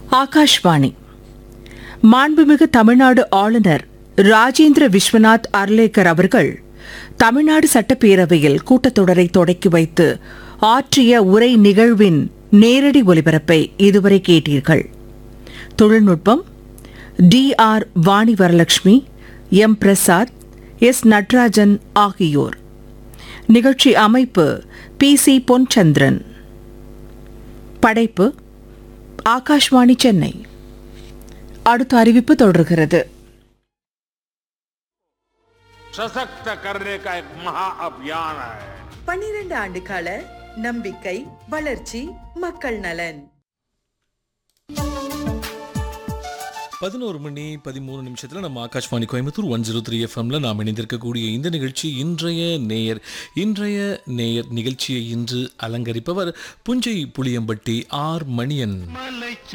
ஆகாஷ்வாணி மாண்புமிகு தமிழ்நாடு ஆளுநர் ராஜேந்திர விஸ்வநாத் அர்லேக்கர் அவர்கள் தமிழ்நாடு சட்டப்பேரவையில் கூட்டத்தொடரை தொடக்கி வைத்து ஆற்றிய உரை நிகழ்வின் நேரடி ஒலிபரப்பை இதுவரை கேட்டீர்கள் தொழில்நுட்பம் T R Vani Varalakshmi M Prasad S Natarajan ஆகியோர் நிகழ்ச்சி அமைப்பு பி சி பொன்சந்திரன் படைப்பு ஆகாஷ்வாணி சென்னை அடுத்த அறிவிப்பு தொடர்கிறது सशक्त करने का एक महाअभियान है பன்னிரண்டு ஆண்டு கால நம்பிக்கை வளர்ச்சி மக்கள் நலன் பதினோரு மணி பதிமூணு நிமிஷத்தில் நம்ம Akashvani Coimbatore one zero three எஃப்எம்ல நாம் இணைந்திருக்கக்கூடிய இந்த நிகழ்ச்சி இன்றைய நேயர் இன்றைய நேயர் நிகழ்ச்சியை இன்று அலங்கரிப்பவர் புஞ்சை புளியம்பட்டி ஆர் மணியன்